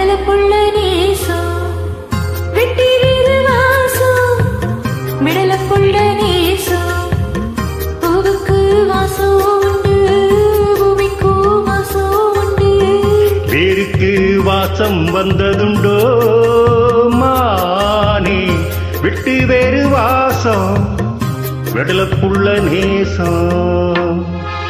விடல புள்ள நேசம் வெட்டி வீரு வாசம் விடல புள்ள நேசம் பூவுக்கு வாசம் உண்டு பூமிக்கு வாசம் உண்டு வேருக்கு வாசம் வந்ததுண்டோ மானே விட்டு வேறு வாசம் விடலப்புள்ள நேசம்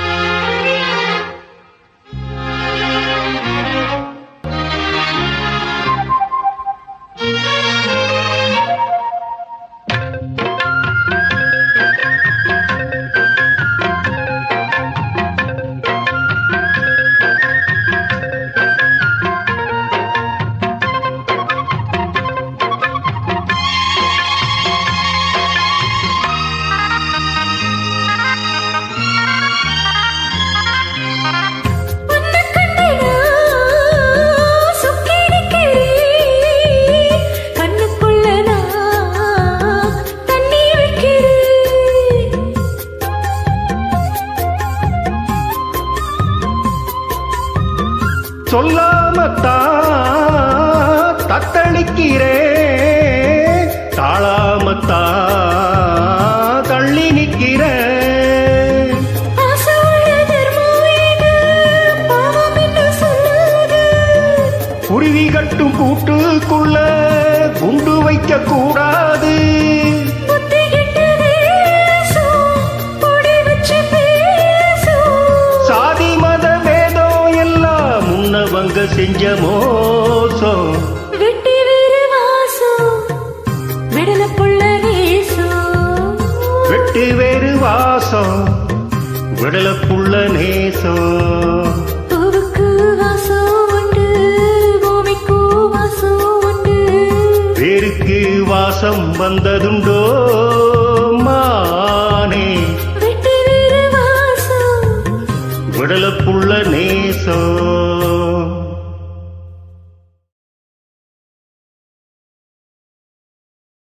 உன்னை கண்டேனா சுக்கிடிக்கிறேன் கண்ணுக்குள்ள நான் தண்ணி வைக்கிறேன் சொல்லாமத்தான் தத்தளிக்கிறேன் தாழாமத்தான் தள்ளி நிற்கிறேன் ஆசை உள்ள தர்மம் இது பாவம் என்று சொல்லாது குருவி கட்டும் கூட்டுக்குள்ள குண்டு வைக்க கூடாது புத்தி கெட்ட தேசம் பொடி வச்சு பேசும் சாதி மத வேதம் எல்லாம் முன்னவங்க செஞ்ச மோசம் வெட்டி வேறு வாசம் விடல புள்ள நேசம் வெட்டு வேறு வாசம் விடல புள்ள நேசம் பூவுக்கு வாசம் உண்டு பூமிக்கு வாசம் உண்டு வேருக்கு வாசம் வந்ததுண்டோ மானே வெட்டி வேறு வாசம் விடல புள்ள நேசம்